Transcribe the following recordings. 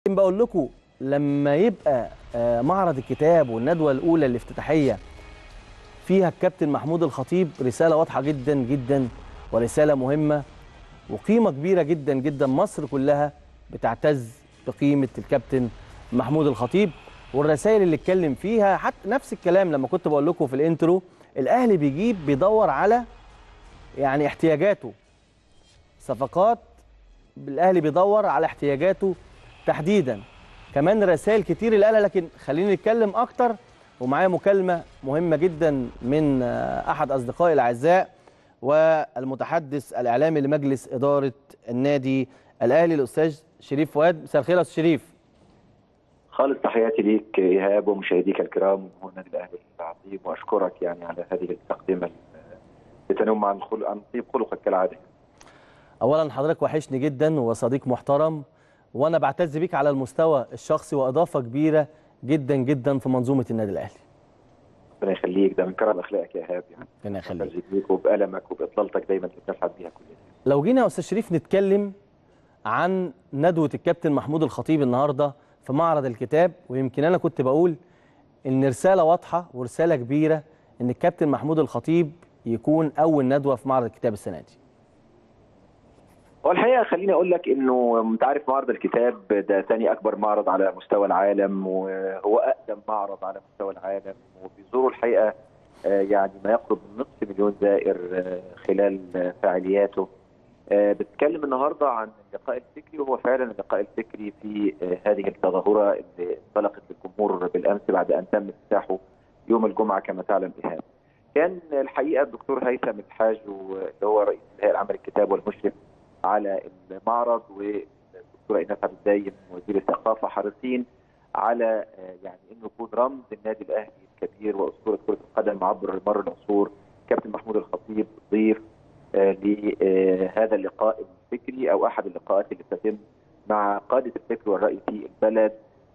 بقول لكم لما يبقى آه، معرض الكتاب والندوه الاولى الافتتاحيه فيها الكابتن محمود الخطيب رساله واضحه جدا جدا ورساله مهمه وقيمه كبيره جدا جدا مصر كلها بتعتز بقيمه الكابتن محمود الخطيب والرسائل اللي اتكلم فيها حتى نفس الكلام لما كنت بقول لكم في الانترو الاهلي بيجيب بيدور على يعني احتياجاته صفقات الاهلي بيدور على احتياجاته تحديدا كمان رسائل كتير اللي قالها لكن خلينا نتكلم اكتر ومعايا مكالمه مهمه جدا من آه، احد اصدقائي الاعزاء والمتحدث الاعلامي لمجلس اداره النادي الاهلي الاستاذ شريف فؤاد مساء الخير يا استاذ شريف خالص تحياتي ليك ايهاب ومشاهديك الكرام وجمهور النادي الاهلي العظيم واشكرك يعني على هذه التقدمه بتنم عن خلق عن طيب خلقك كالعاده. اولا حضرتك وحشني جدا وصديق محترم وانا بعتز بيك على المستوى الشخصي واضافه كبيره جدا جدا في منظومه النادي الاهلي ربنا يخليك ده من كرم اخلاقك يا ايهاب يعني. ربنا يخليك بعتز بيك وبألمك وبإطلالتك دايما اللي بنسعد بيها كلنا. لو جينا يا استاذ شريف نتكلم عن ندوه الكابتن محمود الخطيب النهارده في معرض الكتاب ويمكن انا كنت بقول ان رساله واضحه ورساله كبيره ان الكابتن محمود الخطيب يكون اول ندوه في معرض الكتاب السنه دي هو الحقيقه خليني اقول لك انه انت عارف معرض الكتاب ده ثاني اكبر معرض على مستوى العالم وهو اقدم معرض على مستوى العالم وبيزوروا الحقيقه آه، يعني ما يقرب من نصف مليون زائر آه، خلال آه، فعالياته آه، بتتكلم النهارده عن اللقاء الفكري وهو فعلا اللقاء الفكري في آه، هذه التظاهره اللي انطلقت للجمهور بالامس بعد ان تم افتتاحه يوم الجمعه كما تعلم ايهاب. كان الحقيقه الدكتور هيثم الحاج اللي هو رئيس الهيئه العامه للكتاب والمشرف على المعرض والدكتوره ايناس عبد الدايم وزير الثقافه حريصين على آه، يعني انه يكون رمز النادي الاهلي الكبير واسطوره كره القدم عبر مر العصور كابتن محمود الخطيب ضيف آه، لهذا اللقاء الفكري او احد اللقاءات اللي بتتم مع قاده الفكر والراي في البلد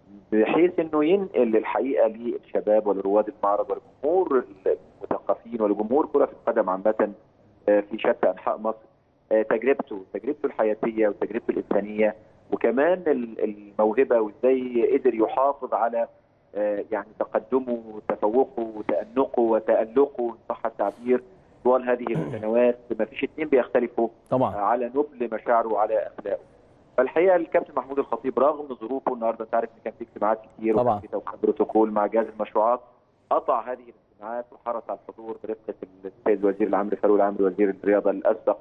بحيث انه ينقل الحقيقه للشباب ولرواد المعرض ولجمهور المثقفين ولجمهور كره القدم عامه آه، في شتى انحاء مصر آه، تجربته تجربته الحياتيه وتجربته الانسانيه وكمان ال- الموهبه وازاي قدر يحافظ على آه، يعني تقدمه وتفوقه وتأنقه وتألقه ان صح التعبير طوال هذه السنوات ما فيش اتنين بيختلفوا طبعا على نبل مشاعره وعلى اخلاقه. فالحقيقه الكابتن محمود الخطيب رغم ظروفه النهارده انت عارف ان كان في اجتماعات كتير طبعا. وكان في توقيع بروتوكول مع جهاز المشروعات قطع هذه الاجتماعات وحرص على الحضور برفقه السيد وزير العمري فاروق العمري وزير الرياضه الاسبق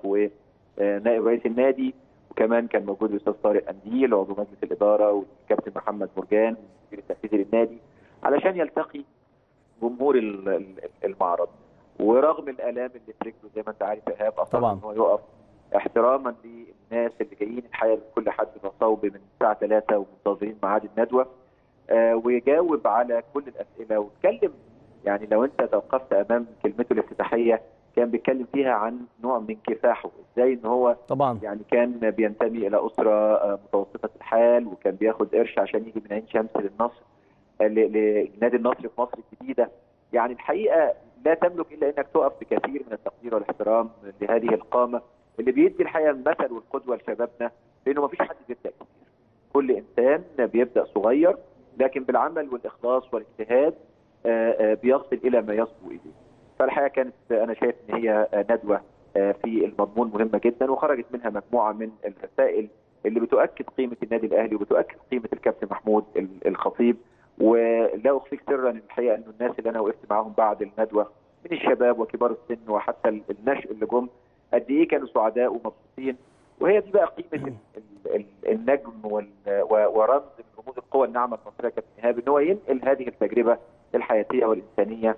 ونائب رئيس النادي وكمان كان موجود الاستاذ طارق انديل عضو مجلس الاداره والكابتن محمد مرجان المدير التنفيذي للنادي علشان يلتقي جمهور ال- ال- المعرض ورغم الالام اللي في رجله زي ما انت عارف ايهاب اصر طبعاً. ان هو يقف احتراما للناس اللي جايين الحقيقه كل حد مصوب من الساعه 3 ومنتظرين ميعاد الندوه آه ويجاوب على كل الاسئله واتكلم يعني لو انت توقفت امام كلمته الافتتاحيه كان بيتكلم فيها عن نوع من كفاحه ازاي ان هو طبعا يعني كان بينتمي الى اسره آه، متوسطه الحال وكان بياخد قرش عشان يجي من عين شمس للنصر آه، ل- لنادي النصر في مصر الجديده يعني الحقيقه لا تملك الا انك تقف بكثير من التقدير والاحترام لهذه القامه اللي بيدي الحقيقه المثل والقدوه لشبابنا لانه ما فيش حد بيبدا كبير كل انسان بيبدا صغير لكن بالعمل والاخلاص والاجتهاد آه، آه، بيصل الى ما يصبو اليه فالحقيقه كانت آه، انا شايف ان هي آه، ندوه آه، في المضمون مهمه جدا وخرجت منها مجموعه من الرسائل اللي بتؤكد قيمه النادي الاهلي وبتؤكد قيمه الكابتن محمود ال- الخطيب ولا اخفيك سرا الحقيقه انه الناس اللي انا وقفت معاهم بعد الندوه من الشباب وكبار السن وحتى ال- النشء اللي جم قد ايه كانوا سعداء ومبسوطين وهي دي بقى قيمه ال- ال- ال- النجم وال- و- ورمز من رموز القوى الناعمه المصريه كابتن ايهاب ان هو ينقل هذه التجربه الحياتيه والانسانيه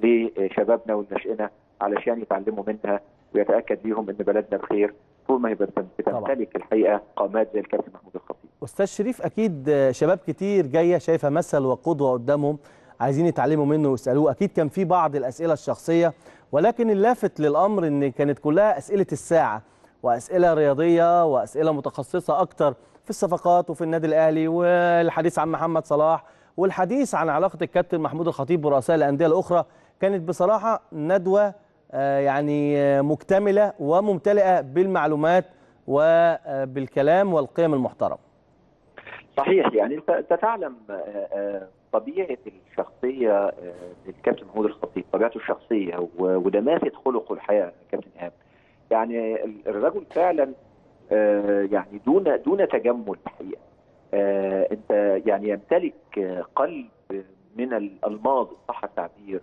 لشبابنا ونشئنا علشان يتعلموا منها ويتاكد ليهم ان بلدنا بخير طول ما هي بتم- بتمتلك الحقيقه قامات زي الكابتن محمود الخطيب. استاذ شريف اكيد شباب كتير جايه شايفه مثل وقدوه قدامهم عايزين يتعلموا منه ويسالوه اكيد كان في بعض الاسئله الشخصيه ولكن اللافت للامر ان كانت كلها اسئله الساعه واسئله رياضيه واسئله متخصصه اكتر في الصفقات وفي النادي الاهلي والحديث عن محمد صلاح والحديث عن علاقه الكابتن محمود الخطيب برؤساء الانديه الاخرى كانت بصراحه ندوه آه، يعني آه، مكتمله وممتلئه بالمعلومات وبالكلام والقيم المحترمه صحيح يعني انت انت تعلم آه، آه، طبيعه الشخصيه آه، للكابتن محمود الخطيب طبيعته الشخصيه و- ودماثه خلقه الحقيقه كابتن ايهاب يعني ال- الرجل فعلا آه، يعني دون دون تجمل الحقيقه آه، انت يعني يمتلك آه، قلب من الالماظ إن صح التعبير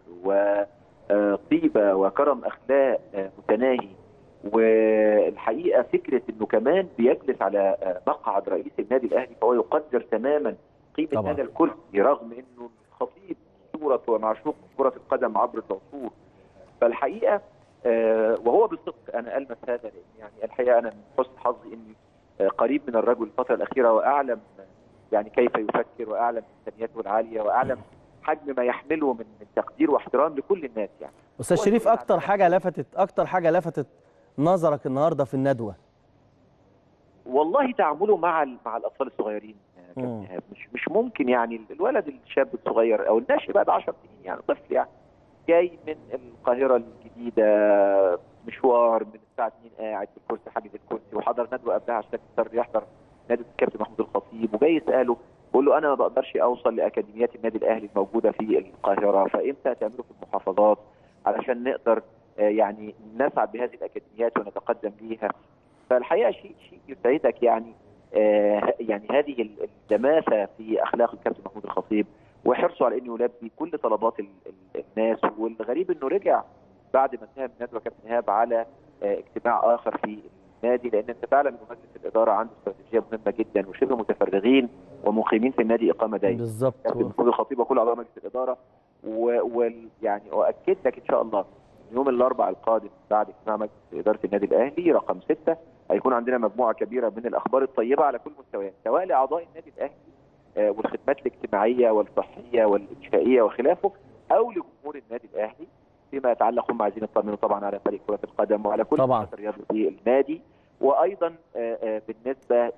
وطيبه وكرم اخلاق آه، متناهي والحقيقه فكره انه كمان بيجلس على آه، مقعد رئيس النادي الاهلي فهو يقدر تماما قيمه طبعاً. هذا الكرسي رغم انه الخطيب صوره ومعشوق كره القدم عبر العصور فالحقيقه آه، وهو بالصدق انا المس هذا لان يعني الحقيقه انا من حسن حظي اني آه، قريب من الرجل الفتره الاخيره واعلم آه، يعني كيف يفكر واعلم امكانياته العاليه واعلم حجم ما يحمله من من تقدير واحترام لكل الناس يعني استاذ هو شريف يقول اكتر عن- حاجه لفتت اكتر حاجه لفتت نظرك النهارده في الندوه والله تعامله مع ال- مع الاطفال الصغيرين آه، كابتن مم. إيهاب. مش مش ممكن يعني الولد الشاب الصغير او الناشئ بعد 10 سنين يعني طفل يعني جاي من القاهره الجديده مشوار من الساعه 2 قاعد في الكرسي حاجز الكرسي وحضر ندوه قبلها عشان يضطر يحضر ندوه الكابتن محمود الخطيب وجاي يساله بقول له انا ما بقدرش اوصل لاكاديميات النادي الاهلي الموجوده في القاهره فامتى تعملوا في المحافظات علشان نقدر آه، يعني نسعد بهذه الاكاديميات ونتقدم بيها فالحقيقه شيء شيء يسعدك يعني آه يعني هذه ال- الدماثه في اخلاق الكابتن محمود الخطيب وحرصه على انه يلبي كل طلبات ال- ال- الناس والغريب انه رجع بعد ما انتهى من الندوه كابتن ايهاب على آه اجتماع اخر في النادي لان انت تعلم ان مجلس الاداره عنده استراتيجيه مهمه جدا وشبه متفرغين ومقيمين في النادي اقامه دائمه بالظبط كابتن محمود الخطيب وكل اعضاء مجلس الاداره ويعني واكد لك ان شاء الله يوم الاربعاء القادم بعد اجتماع مجلس اداره النادي الاهلي رقم سته هيكون عندنا مجموعه كبيره من الاخبار الطيبه على كل مستويات سواء لاعضاء النادي الاهلي آه، والخدمات الاجتماعيه والصحيه والانشائيه وخلافه او لجمهور النادي الاهلي فيما يتعلق هم عايزين يطمنوا طبعا على فريق كره القدم وعلى كل طبعاً. النشاط الرياضي في النادي وايضا آه، آه، بالنسبه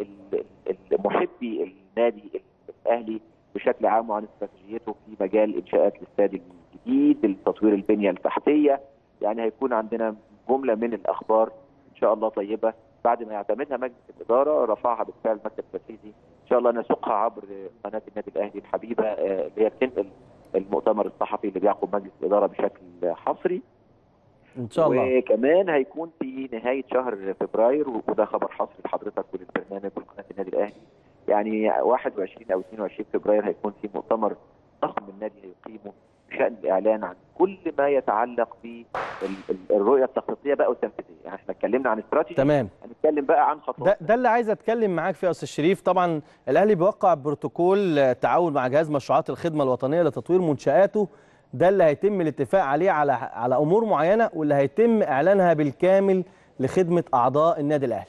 لمحبي النادي الاهلي بشكل عام وعن استراتيجيته في مجال انشاءات الاستاد الجديد لتطوير البنيه التحتيه يعني هيكون عندنا جمله من الاخبار ان شاء الله طيبه بعد ما يعتمدها مجلس الاداره رفعها بالفعل المكتب التنفيذي ان شاء الله نسوقها عبر قناه النادي الاهلي الحبيبه آه، اللي هي بتنقل المؤتمر الصحفي اللي بيعقب مجلس الاداره بشكل حصري ان شاء الله وكمان هيكون في نهايه شهر فبراير وده خبر حصري لحضرتك وللبرنامج ولقناه النادي الاهلي يعني 21 او 22 فبراير هيكون في مؤتمر ضخم النادي هيقيمه بشان الاعلان عن كل ما يتعلق بالرؤيه التخطيطيه بقى والتنفيذيه يعني احنا اتكلمنا عن استراتيجي تمام هنتكلم بقى عن خطوات ده ده اللي عايز اتكلم معاك فيه يا استاذ شريف طبعا الاهلي بيوقع بروتوكول آه، تعاون مع جهاز مشروعات الخدمه الوطنيه لتطوير منشاته ده اللي هيتم الاتفاق عليه على على امور معينه واللي هيتم اعلانها بالكامل لخدمه اعضاء النادي الاهلي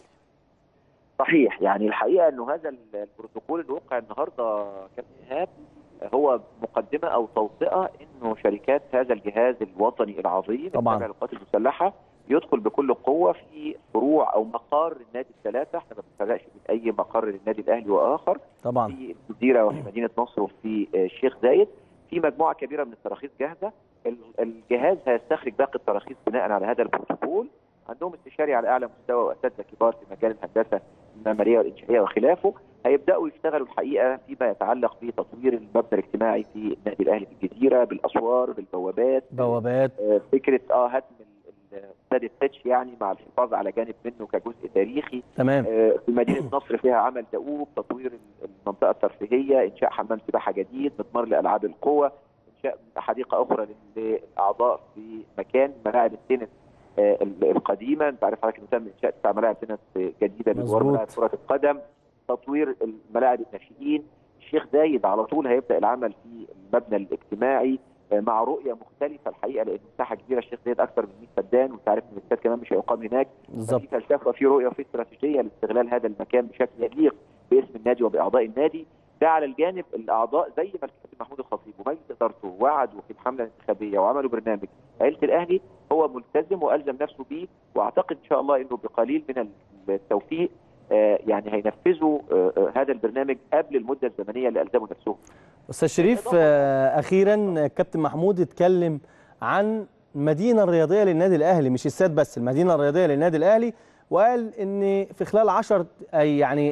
صحيح يعني الحقيقه انه هذا البروتوكول اللي وقع النهارده كابتن ايهاب هو مقدمه او توطئه انه شركات هذا الجهاز الوطني العظيم طبعاً. التابع للقوات المسلحه يدخل بكل قوه في فروع او مقار النادي الثلاثه احنا ما بنفرقش بين اي مقر للنادي الاهلي واخر طبعا في الجزيره وفي مدينه نصر وفي آه، الشيخ زايد في مجموعه كبيره من التراخيص جاهزه ال- الجهاز هيستخرج باقي التراخيص بناء على هذا البروتوكول عندهم استشاري على اعلى مستوى واساتذه كبار في مجال الهندسه المعماريه والانشائيه وخلافه هيبداوا يشتغلوا الحقيقه فيما يتعلق بتطوير المبنى الاجتماعي في النادي الاهلي في الجزيره بالاسوار بالبوابات بوابات آه، فكره اه هدم ال- ال- استاد التتش يعني مع الحفاظ على جانب منه كجزء تاريخي تمام آه، في مدينه نصر فيها عمل دؤوب تطوير المنطقه الترفيهيه انشاء حمام سباحه جديد مضمار لالعاب القوى انشاء حديقه اخرى للاعضاء في مكان ملاعب التنس آه، ال- القديمه انت عارف حضرتك انه تم انشاء تسع ملاعب تنس جديده بجوار مظبوط. ملاعب كره القدم تطوير الملاعب الناشئين الشيخ زايد على طول هيبدا العمل في المبنى الاجتماعي آه، مع رؤيه مختلفه الحقيقه لان مساحه كبيره الشيخ زايد اكثر من 100 فدان وانت عارف ان الاستاد كمان مش هيقام هناك بالظبط في فلسفه وفي رؤيه وفي استراتيجيه لاستغلال هذا المكان بشكل يليق باسم النادي وباعضاء النادي ده على الجانب الاعضاء زي ما الكابتن محمود الخطيب ومجلس ادارته وعدوا في الحمله الانتخابيه وعملوا برنامج عيله الاهلي هو ملتزم والزم نفسه بيه واعتقد ان شاء الله انه بقليل من التوفيق آه، يعني هينفذوا آه، آه، هذا البرنامج قبل المده الزمنيه اللي الزموا نفسهم استاذ شريف آه، اخيرا آه، كابتن محمود اتكلم عن المدينه الرياضيه للنادي الاهلي مش استاد بس المدينه الرياضيه للنادي الاهلي وقال ان في خلال 10 اي يعني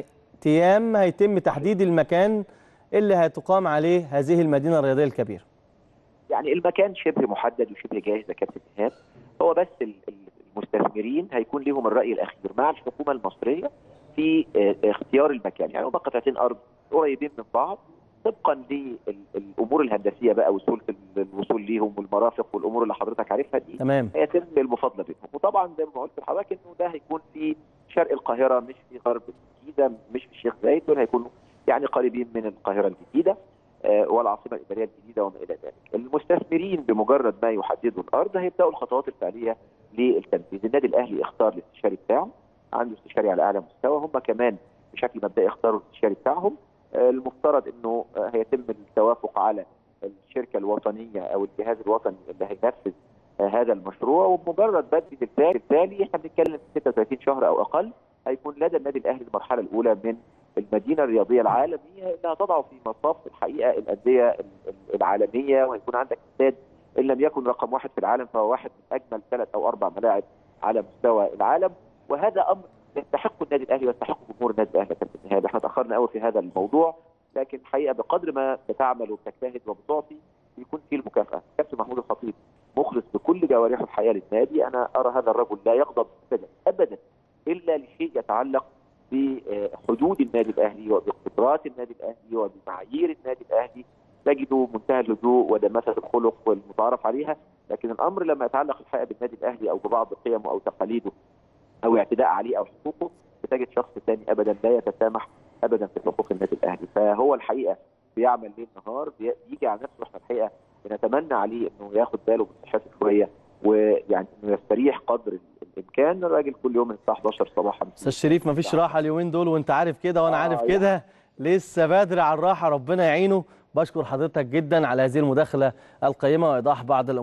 ايام هيتم تحديد المكان اللي هتقام عليه هذه المدينه الرياضيه الكبيره يعني المكان شبه محدد وشبه جاهز يا كابتن ايهاب هو بس ال- ال- المستثمرين هيكون لهم الراي الاخير مع الحكومه المصريه في آه، اختيار المكان يعني هما قطعتين ارض قريبين من بعض طبقا للامور الهندسيه بقى وسهوله ال- الوصول ليهم والمرافق والامور اللي حضرتك عارفها دي تمام هيتم المفاضله بينهم وطبعا زي ما قلت لحضرتك انه ده هيكون في شرق القاهره مش في غرب الجيزه مش في الشيخ زايد دول هيكونوا يعني قريبين من القاهره الجديده آه، والعاصمه الاداريه الجديده وما الى ذلك. المستثمرين بمجرد ما يحددوا الارض هيبداوا الخطوات الفعليه للتنفيذ، النادي الاهلي اختار الاستشاري بتاعه عنده استشاري على اعلى مستوى هم كمان بشكل مبدئي اختاروا الاستشاري بتاعهم آه، المفترض انه آه، هيتم التوافق على الشركه الوطنيه او الجهاز الوطني اللي هينفذ آه، هذا المشروع وبمجرد بدء الثاني التالي احنا بنتكلم في 36 شهر او اقل هيكون لدى النادي الاهلي المرحله الاولى من المدينه الرياضيه العالميه اللي هتضعه في مصاف الحقيقه الانديه ال- ال- العالميه وهيكون عندك استاد ان لم يكن رقم واحد في العالم فهو واحد من اجمل ثلاث او اربع ملاعب على مستوى العالم وهذا امر يستحق النادي الاهلي ويستحق جمهور النادي الاهلي يا كابتن ايهاب احنا تاخرنا قوي في هذا الموضوع لكن الحقيقه بقدر ما بتعمل وبتجتهد وبتعطي بيكون في المكافاه كابتن محمود الخطيب مخلص بكل جوارحه الحقيقه للنادي انا ارى هذا الرجل لا يغضب ابدا ابدا الا لشيء يتعلق بحدود النادي الاهلي وبقدرات النادي الاهلي وبمعايير النادي الاهلي تجده منتهى الهدوء ودماسه الخلق والمتعارف عليها لكن الامر لما يتعلق الحقيقه بالنادي الاهلي او ببعض قيمه او تقاليده او اعتداء عليه او حقوقه بتجد شخص ثاني ابدا لا يتسامح ابدا في حقوق النادي الاهلي فهو الحقيقه بيعمل ليل نهار بي- بيجي على نفسه احنا الحقيقه بنتمنى عليه انه ياخد باله من صحته شويه ويعني انه يستريح قدر الامكان الراجل كل يوم من الساعه 11 صباحا استاذ شريف مفيش راحه اليومين دول وانت عارف كده وانا آه، عارف يعني. كده لسه بدري على الراحه ربنا يعينه بشكر حضرتك جدا على هذه المداخله القيمه وايضاح بعض الامور